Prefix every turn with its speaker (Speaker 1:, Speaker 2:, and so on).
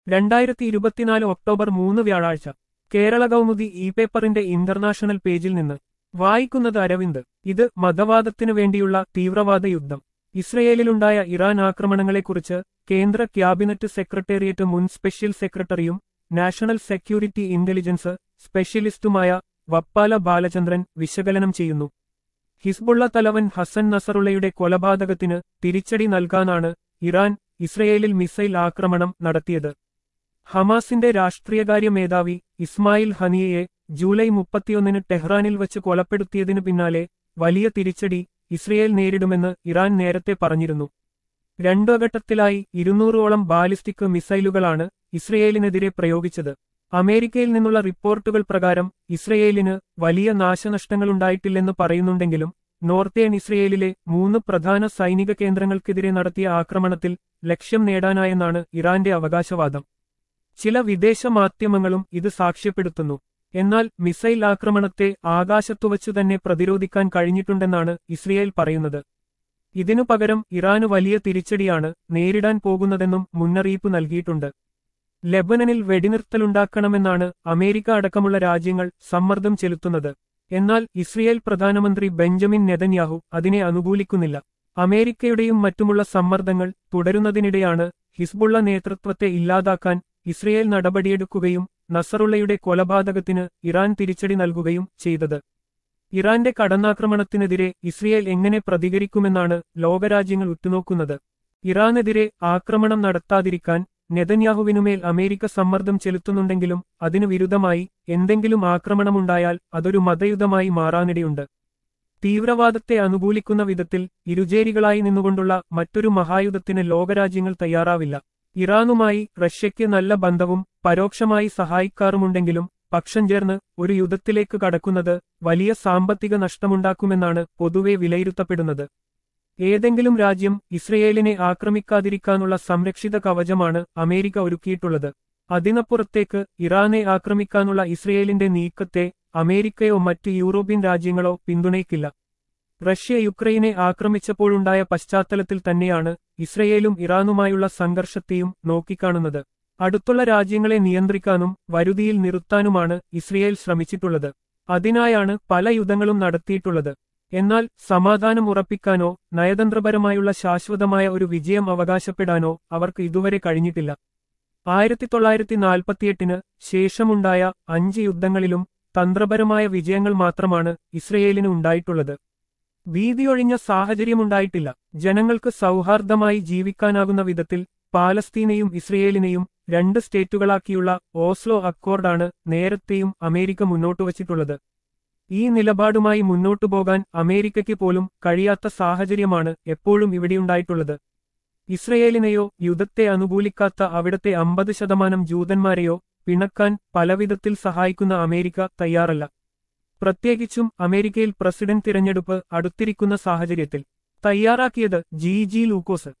Speaker 1: രണ്ടായിരത്തി ഇരുപത്തിനാല് ഒക്ടോബർ മൂന്ന് വ്യാഴാഴ്ച കേരള കൗമുദി ഇ പേപ്പറിന്റെ ഇന്റർനാഷണൽ പേജിൽ നിന്ന് വായിക്കുന്നത് അരവിന്ദ് ഇത് മതവാദത്തിനു വേണ്ടിയുള്ള തീവ്രവാദ യുദ്ധം ഇസ്രയേലിലുണ്ടായ ഇറാൻ ആക്രമണങ്ങളെക്കുറിച്ച് കേന്ദ്ര ക്യാബിനറ്റ് സെക്രട്ടേറിയറ്റ് മുൻ സ്പെഷ്യൽ സെക്രട്ടറിയും നാഷണൽ സെക്യൂരിറ്റി ഇന്റലിജൻസ് സ്പെഷ്യലിസ്റ്റുമായ വപ്പാല ബാലചന്ദ്രൻ വിശകലനം ചെയ്യുന്നു ഹിസ്ബുള്ള തലവൻ ഹസൻ നസറുള്ളയുടെ കൊലപാതകത്തിന് തിരിച്ചടി നൽകാനാണ് ഇറാൻ ഇസ്രയേലിൽ മിസൈൽ ആക്രമണം നടത്തിയത് ഹമാസിന്റെ രാഷ്ട്രീയകാര്യ മേധാവി ഇസ്മായിൽ ഹനിയയെ ജൂലൈ മുപ്പത്തിയൊന്നിന് ടെഹ്റാനിൽ വച്ച് കൊലപ്പെടുത്തിയതിനു പിന്നാലെ വലിയ തിരിച്ചടി ഇസ്രയേൽ നേരിടുമെന്ന് ഇറാൻ നേരത്തെ പറഞ്ഞിരുന്നു രണ്ടു ഘട്ടത്തിലായി ഇരുന്നൂറോളം ബാലിസ്റ്റിക് മിസൈലുകളാണ് ഇസ്രയേലിനെതിരെ പ്രയോഗിച്ചത് അമേരിക്കയിൽ നിന്നുള്ള റിപ്പോർട്ടുകൾ പ്രകാരം ഇസ്രയേലിന് വലിയ നാശനഷ്ടങ്ങളുണ്ടായിട്ടില്ലെന്ന് പറയുന്നുണ്ടെങ്കിലും നോർത്തേൺ ഇസ്രയേലിലെ മൂന്ന് പ്രധാന സൈനിക കേന്ദ്രങ്ങൾക്കെതിരെ നടത്തിയ ആക്രമണത്തിൽ ലക്ഷ്യം നേടാനായെന്നാണ് ഇറാന്റെ അവകാശവാദം ചില വിദേശ മാധ്യമങ്ങളും ഇത് സാക്ഷ്യപ്പെടുത്തുന്നു എന്നാൽ മിസൈൽ ആക്രമണത്തെ ആകാശത്തുവച്ചു തന്നെ പ്രതിരോധിക്കാൻ കഴിഞ്ഞിട്ടുണ്ടെന്നാണ് ഇസ്രയേൽ പറയുന്നത് ഇതിനു പകരം ഇറാന് വലിയ തിരിച്ചടിയാണ് നേരിടാൻ പോകുന്നതെന്നും മുന്നറിയിപ്പ് നൽകിയിട്ടുണ്ട് ലെബനനിൽ വെടിനിർത്തലുണ്ടാക്കണമെന്നാണ് അമേരിക്ക അടക്കമുള്ള രാജ്യങ്ങൾ സമ്മർദ്ദം ചെലുത്തുന്നത് എന്നാൽ ഇസ്രയേൽ പ്രധാനമന്ത്രി ബെഞ്ചമിൻ നെതന്യാഹു അതിനെ അനുകൂലിക്കുന്നില്ല അമേരിക്കയുടെയും മറ്റുമുള്ള സമ്മർദ്ദങ്ങൾ തുടരുന്നതിനിടെയാണ് ഹിസ്ബുള്ള നേതൃത്വത്തെ ഇല്ലാതാക്കാൻ ഇസ്രയേൽ നടപടിയെടുക്കുകയും നസറുള്ളയുടെ കൊലപാതകത്തിന് ഇറാൻ തിരിച്ചടി നൽകുകയും ചെയ്തത് ഇറാന്റെ കടന്നാക്രമണത്തിനെതിരെ ഇസ്രയേൽ എങ്ങനെ പ്രതികരിക്കുമെന്നാണ് ലോകരാജ്യങ്ങൾ ഉറ്റുനോക്കുന്നത് ഇറാനെതിരെ ആക്രമണം നടത്താതിരിക്കാൻ നെതന്യാഹുവിനുമേൽ അമേരിക്ക സമ്മർദ്ദം ചെലുത്തുന്നുണ്ടെങ്കിലും അതിനു വിരുദ്ധമായി എന്തെങ്കിലും ആക്രമണമുണ്ടായാൽ അതൊരു മതയുദ്ധമായി മാറാനിടയുണ്ട് തീവ്രവാദത്തെ അനുകൂലിക്കുന്ന വിധത്തിൽ ഇരുചേരികളായി നിന്നുകൊണ്ടുള്ള മറ്റൊരു മഹായുധത്തിന് ലോകരാജ്യങ്ങൾ തയ്യാറാവില്ല ഇറാനുമായി റഷ്യയ്ക്ക് നല്ല ബന്ധവും പരോക്ഷമായി സഹായിക്കാറുമുണ്ടെങ്കിലും പക്ഷം ചേർന്ന് ഒരു യുദ്ധത്തിലേക്ക് കടക്കുന്നത് വലിയ സാമ്പത്തിക നഷ്ടമുണ്ടാക്കുമെന്നാണ് പൊതുവെ വിലയിരുത്തപ്പെടുന്നത് ഏതെങ്കിലും രാജ്യം ഇസ്രയേലിനെ ആക്രമിക്കാതിരിക്കാനുള്ള സംരക്ഷിത കവചമാണ് അമേരിക്ക ഒരുക്കിയിട്ടുള്ളത് അതിനപ്പുറത്തേക്ക് ഇറാനെ ആക്രമിക്കാനുള്ള ഇസ്രയേലിന്റെ നീക്കത്തെ അമേരിക്കയോ മറ്റ് യൂറോപ്യൻ രാജ്യങ്ങളോ പിന്തുണയ്ക്കില്ല റഷ്യ യുക്രൈനെ ആക്രമിച്ചപ്പോഴുണ്ടായ പശ്ചാത്തലത്തിൽ തന്നെയാണ് ഇസ്രയേലും ഇറാനുമായുള്ള സംഘർഷത്തെയും നോക്കിക്കാണുന്നത് അടുത്തുള്ള രാജ്യങ്ങളെ നിയന്ത്രിക്കാനും വരുതിയിൽ നിർത്താനുമാണ് ഇസ്രയേൽ ശ്രമിച്ചിട്ടുള്ളത് അതിനായാണ് പല യുദ്ധങ്ങളും നടത്തിയിട്ടുള്ളത് എന്നാൽ സമാധാനം ഉറപ്പിക്കാനോ നയതന്ത്രപരമായുള്ള ശാശ്വതമായ ഒരു വിജയം അവകാശപ്പെടാനോ അവർക്ക് ഇതുവരെ കഴിഞ്ഞിട്ടില്ല ആയിരത്തി തൊള്ളായിരത്തി നാൽപ്പത്തിയെട്ടിന് ശേഷമുണ്ടായ അഞ്ച് യുദ്ധങ്ങളിലും തന്ത്രപരമായ വിജയങ്ങൾ മാത്രമാണ് ഇസ്രയേലിന് ഉണ്ടായിട്ടുള്ളത് ഭീതിയൊഴിഞ്ഞ സാഹചര്യമുണ്ടായിട്ടില്ല ജനങ്ങൾക്ക് സൗഹാർദ്ദമായി ജീവിക്കാനാകുന്ന വിധത്തിൽ പാലസ്തീനെയും ഇസ്രയേലിനെയും രണ്ട് സ്റ്റേറ്റുകളാക്കിയുള്ള ഓസ്ലോ അക്കോർഡാണ് നേരത്തെയും അമേരിക്ക മുന്നോട്ടുവച്ചിട്ടുള്ളത് ഈ നിലപാടുമായി മുന്നോട്ടു പോകാൻ അമേരിക്കയ്ക്ക് പോലും കഴിയാത്ത സാഹചര്യമാണ് എപ്പോഴും ഇവിടെയുണ്ടായിട്ടുള്ളത് ഇസ്രയേലിനെയോ യുദ്ധത്തെ അനുകൂലിക്കാത്ത അവിടത്തെ അമ്പത് ശതമാനം ജൂതന്മാരെയോ പിണക്കാൻ പലവിധത്തിൽ സഹായിക്കുന്ന അമേരിക്ക തയ്യാറല്ല പ്രത്യേകിച്ചും അമേരിക്കയിൽ പ്രസിഡന്റ് തിരഞ്ഞെടുപ്പ് അടുത്തിരിക്കുന്ന സാഹചര്യത്തിൽ തയ്യാറാക്കിയത് ജി ജി ലൂക്കോസ്